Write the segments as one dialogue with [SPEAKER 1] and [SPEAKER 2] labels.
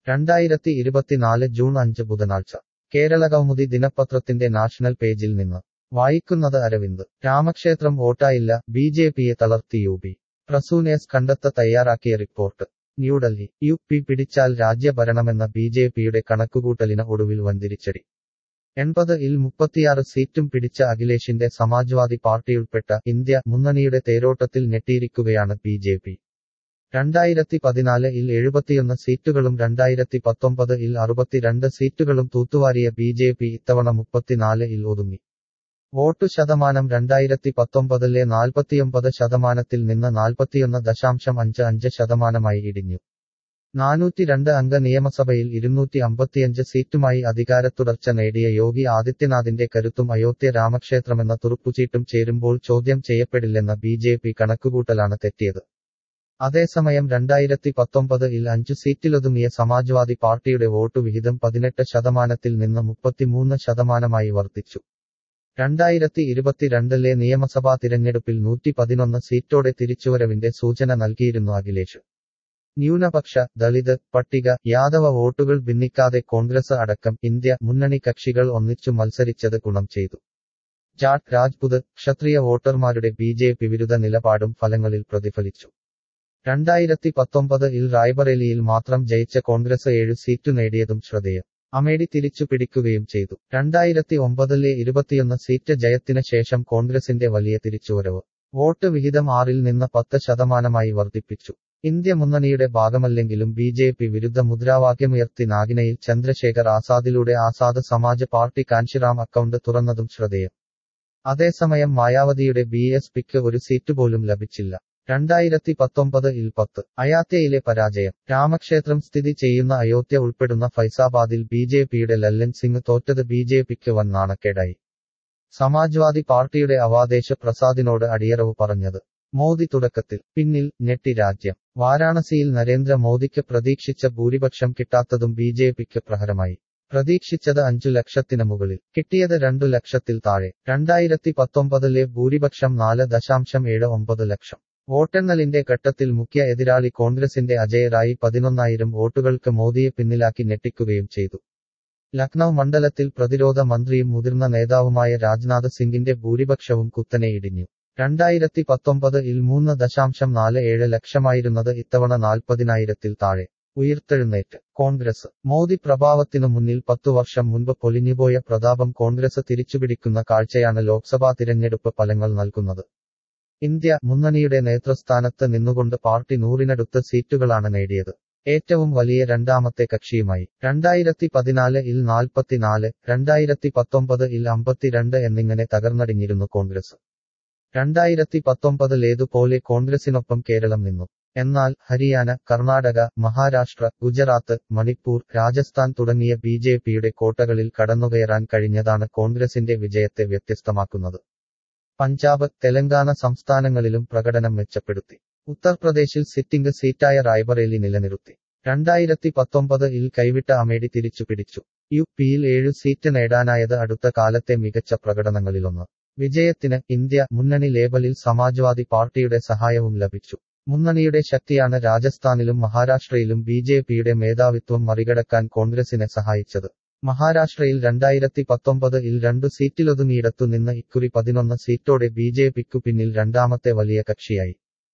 [SPEAKER 1] രണ്ടായിരത്തി ഇരുപത്തിനാല് ജൂൺ അഞ്ച് ബുധനാഴ്ച കേരള കൗമുദി ദിനപത്രത്തിന്റെ നാഷണൽ പേജിൽ നിന്ന് വായിക്കുന്നത് അരവിന്ദ് രാമക്ഷേത്രം വോട്ടായില്ല ബി ജെ പിയെ തളർത്തി യു പി പ്രസൂനേസ് കണ്ടെത്ത തയ്യാറാക്കിയ റിപ്പോർട്ട് ന്യൂഡൽഹി യു പി പിടിച്ചാൽ രാജ്യഭരണമെന്ന ബി ജെ പിയുടെ കണക്കുകൂട്ടലിന് ഒടുവിൽ വൻതിരിച്ചടി എൺപത് ഇൽ മുപ്പത്തിയാറ് സീറ്റും പിടിച്ച അഖിലേഷിന്റെ സമാജ്വാദി പാർട്ടിയുൾപ്പെട്ട ഇന്ത്യ മുന്നണിയുടെ തേരോട്ടത്തിൽ ഞെട്ടിയിരിക്കുകയാണ് ബി ജെ പി രണ്ടായിരത്തി പതിനാല് ഇൽ എഴുപത്തിയൊന്ന് സീറ്റുകളും രണ്ടായിരത്തി പത്തൊമ്പത് ഇൽ അറുപത്തിരണ്ട് സീറ്റുകളും തൂത്തുവാരിയ ബി ജെ പി ഇത്തവണ മുപ്പത്തിനാല് ഇൽ ഒതുങ്ങി വോട്ടു ശതമാനം രണ്ടായിരത്തി പത്തൊമ്പതിലെ നാൽപ്പത്തിയൊമ്പത് ശതമാനത്തിൽ നിന്ന് നാൽപ്പത്തിയൊന്ന് ദശാംശം അഞ്ച് അഞ്ച് ശതമാനമായി ഇടിഞ്ഞു നാനൂറ്റി രണ്ട് അംഗ നിയമസഭയിൽ ഇരുന്നൂറ്റി അമ്പത്തിയഞ്ച് സീറ്റുമായി അധികാരത്തുടർച്ച നേടിയ യോഗി ആദിത്യനാഥിന്റെ കരുത്തും അയോധ്യ രാമക്ഷേത്രമെന്ന തുറുപ്പുചീട്ടും ചേരുമ്പോൾ ചോദ്യം ചെയ്യപ്പെടില്ലെന്ന ബി ജെ പി കണക്കുകൂട്ടലാണ് തെറ്റിയത് അതേസമയം രണ്ടായിരത്തി പത്തൊമ്പത് ഇൽ അഞ്ചു സീറ്റിലൊതുങ്ങിയ സമാജ്വാദി പാർട്ടിയുടെ വോട്ടു വിഹിതം പതിനെട്ട് ശതമാനത്തിൽ നിന്ന് മുപ്പത്തിമൂന്ന് ശതമാനമായി വർദ്ധിച്ചു രണ്ടായിരത്തി ഇരുപത്തിരണ്ടിലെ നിയമസഭാ തിരഞ്ഞെടുപ്പിൽ നൂറ്റി പതിനൊന്ന് സീറ്റോടെ തിരിച്ചുവരവിന്റെ സൂചന നൽകിയിരുന്നു അഖിലേഷ് ന്യൂനപക്ഷ ദളിത് പട്ടിക യാദവ വോട്ടുകൾ ഭിന്നിക്കാതെ കോൺഗ്രസ് അടക്കം ഇന്ത്യ മുന്നണി കക്ഷികൾ ഒന്നിച്ചു മത്സരിച്ചത് ഗുണം ചെയ്തു ജാട്ട് രാജ്പുത് ക്ഷത്രിയ വോട്ടർമാരുടെ ബി ജെ പി വിരുദ്ധ നിലപാടും ഫലങ്ങളിൽ പ്രതിഫലിച്ചു രണ്ടായിരത്തി പത്തൊമ്പത് ഇൽ റായ്ബറേലിയിൽ മാത്രം ജയിച്ച കോൺഗ്രസ് ഏഴു സീറ്റു നേടിയതും ശ്രദ്ധേയം അമേഡി തിരിച്ചു പിടിക്കുകയും ചെയ്തു രണ്ടായിരത്തി ഒമ്പതിലെ ഇരുപത്തിയൊന്ന് സീറ്റ് ജയത്തിന് ശേഷം കോൺഗ്രസിന്റെ വലിയ തിരിച്ചുവരവ് വോട്ട് വിഹിതം ആറിൽ നിന്ന് പത്ത് ശതമാനമായി വർദ്ധിപ്പിച്ചു ഇന്ത്യ മുന്നണിയുടെ ഭാഗമല്ലെങ്കിലും ബി ജെ പി വിരുദ്ധ മുദ്രാവാക്യമുയർത്തി നാഗിനയിൽ ചന്ദ്രശേഖർ ആസാദിലൂടെ ആസാദ് സമാജ് പാർട്ടി കാൻഷിറാം അക്കൗണ്ട് തുറന്നതും ശ്രദ്ധേയം അതേസമയം മായാവതിയുടെ ബി എസ് പിക്ക് ഒരു സീറ്റ് പോലും ലഭിച്ചില്ല രണ്ടായിരത്തി പത്തൊമ്പത് ഇൽ പത്ത് അയാത്യയിലെ പരാജയം രാമക്ഷേത്രം സ്ഥിതി ചെയ്യുന്ന അയോധ്യ ഉൾപ്പെടുന്ന ഫൈസാബാദിൽ ബി ജെ പിയുടെ ലല്ലൻ സിംഗ് തോറ്റത് ബി ജെ പിക്ക് വൻ നാണക്കേടായി സമാജ്വാദി പാർട്ടിയുടെ അവാദേശ പ്രസാദിനോട് അടിയറവ് പറഞ്ഞത് മോദി തുടക്കത്തിൽ പിന്നിൽ ഞെട്ടി രാജ്യം വാരാണസിയിൽ നരേന്ദ്ര മോദിക്ക് പ്രതീക്ഷിച്ച ഭൂരിപക്ഷം കിട്ടാത്തതും ബി ജെ പിക്ക് പ്രഹരമായി പ്രതീക്ഷിച്ചത് അഞ്ചു ലക്ഷത്തിന് മുകളിൽ കിട്ടിയത് രണ്ടു ലക്ഷത്തിൽ താഴെ രണ്ടായിരത്തി പത്തൊമ്പതിലെ ഭൂരിപക്ഷം നാല് ദശാംശം ഏഴ് ഒമ്പത് ലക്ഷം വോട്ടെണ്ണലിന്റെ ഘട്ടത്തിൽ മുഖ്യ എതിരാളി കോൺഗ്രസിന്റെ അജയ് റായി പതിനൊന്നായിരം വോട്ടുകൾക്ക് മോദിയെ പിന്നിലാക്കി ഞെട്ടിക്കുകയും ചെയ്തു ലക്നൌ മണ്ഡലത്തിൽ പ്രതിരോധ മന്ത്രിയും മുതിർന്ന നേതാവുമായ രാജ്നാഥ് സിംഗിന്റെ ഭൂരിപക്ഷവും കുത്തനെ ഇടിഞ്ഞു രണ്ടായിരത്തി പത്തൊമ്പത് ഇൽ മൂന്ന് ദശാംശം നാല് ഏഴ് ലക്ഷമായിരുന്നത് ഇത്തവണ നാൽപ്പതിനായിരത്തിൽ താഴെ ഉയർത്തെഴുന്നേറ്റ് കോൺഗ്രസ് മോദി പ്രഭാവത്തിനു മുന്നിൽ പത്തു വർഷം മുൻപ് പൊലിഞ്ഞുപോയ പ്രതാപം കോൺഗ്രസ് തിരിച്ചുപിടിക്കുന്ന കാഴ്ചയാണ് ലോക്സഭാ തിരഞ്ഞെടുപ്പ് ഫലങ്ങൾ നൽകുന്നത് ഇന്ത്യ മുന്നണിയുടെ നേതൃസ്ഥാനത്ത് നിന്നുകൊണ്ട് പാർട്ടി നൂറിനടുത്ത് സീറ്റുകളാണ് നേടിയത് ഏറ്റവും വലിയ രണ്ടാമത്തെ കക്ഷിയുമായി രണ്ടായിരത്തി പതിനാല് ഇൽ നാൽപ്പത്തിനാല് രണ്ടായിരത്തി പത്തൊമ്പത് ഇൽ അമ്പത്തിരണ്ട് എന്നിങ്ങനെ തകർന്നടിഞ്ഞിരുന്നു കോൺഗ്രസ് രണ്ടായിരത്തി പത്തൊമ്പതിലേതുപോലെ കോൺഗ്രസിനൊപ്പം കേരളം നിന്നു എന്നാൽ ഹരിയാന കർണാടക മഹാരാഷ്ട്ര ഗുജറാത്ത് മണിപ്പൂർ രാജസ്ഥാൻ തുടങ്ങിയ ബി ജെ പിയുടെ കോട്ടകളിൽ കടന്നുകയറാൻ കഴിഞ്ഞതാണ് കോൺഗ്രസിന്റെ വിജയത്തെ വ്യത്യസ്തമാക്കുന്നത് പഞ്ചാബ് തെലങ്കാന സംസ്ഥാനങ്ങളിലും പ്രകടനം മെച്ചപ്പെടുത്തി ഉത്തർപ്രദേശിൽ സിറ്റിംഗ് സീറ്റായ റായ്ബറേലി നിലനിർത്തി രണ്ടായിരത്തി പത്തൊമ്പത് ഇൽ കൈവിട്ട അമേഡി തിരിച്ചു പിടിച്ചു യു പിയിൽ ഏഴു സീറ്റ് നേടാനായത് അടുത്ത കാലത്തെ മികച്ച പ്രകടനങ്ങളിലൊന്ന് വിജയത്തിന് ഇന്ത്യ മുന്നണി ലേബലിൽ സമാജ്വാദി പാർട്ടിയുടെ സഹായവും ലഭിച്ചു മുന്നണിയുടെ ശക്തിയാണ് രാജസ്ഥാനിലും മഹാരാഷ്ട്രയിലും ബി ജെ പിയുടെ മേധാവിത്വം മറികടക്കാൻ കോൺഗ്രസിനെ സഹായിച്ചത് മഹാരാഷ്ട്രയിൽ രണ്ടായിരത്തി പത്തൊമ്പത് ഇൽ രണ്ടു സീറ്റിലൊതുങ്ങിയിടത്തു നിന്ന് ഇക്കുറി പതിനൊന്ന് സീറ്റോടെ ബി ജെ പിക്കു പിന്നിൽ രണ്ടാമത്തെ വലിയ കക്ഷിയായി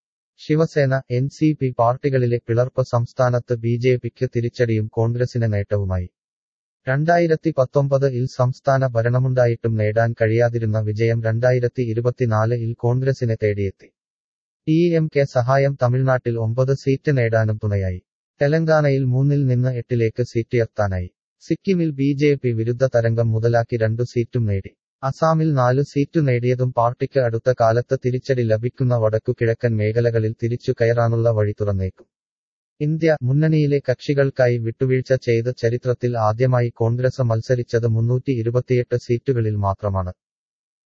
[SPEAKER 1] ശിവസേന എൻ സി പി പാർട്ടികളിലെ പിളർപ്പ് സംസ്ഥാനത്ത് ബി ജെ പിക്ക് തിരിച്ചടിയും കോൺഗ്രസിന് നേട്ടവുമായി രണ്ടായിരത്തി പത്തൊമ്പത് ഇൽ സംസ്ഥാന ഭരണമുണ്ടായിട്ടും നേടാൻ കഴിയാതിരുന്ന വിജയം രണ്ടായിരത്തി ഇരുപത്തിനാല് ഇൽ കോൺഗ്രസിനെ തേടിയെത്തി ടി എം കെ സഹായം തമിഴ്നാട്ടിൽ ഒമ്പത് സീറ്റ് നേടാനും തുണയായി തെലങ്കാനയിൽ മൂന്നിൽ നിന്ന് എട്ടിലേക്ക് സീറ്റുയർത്താനായി സിക്കിമിൽ ബി ജെ പി വിരുദ്ധ തരംഗം മുതലാക്കി രണ്ടു സീറ്റും നേടി അസാമിൽ നാലു സീറ്റു നേടിയതും പാർട്ടിക്ക് അടുത്ത കാലത്ത് തിരിച്ചടി ലഭിക്കുന്ന വടക്കു കിഴക്കൻ മേഖലകളിൽ തിരിച്ചു കയറാനുള്ള വഴി തുറന്നേക്കും ഇന്ത്യ മുന്നണിയിലെ കക്ഷികൾക്കായി വിട്ടുവീഴ്ച ചെയ്ത് ചരിത്രത്തിൽ ആദ്യമായി കോൺഗ്രസ് മത്സരിച്ചത് മുന്നൂറ്റി ഇരുപത്തിയെട്ട് സീറ്റുകളിൽ മാത്രമാണ്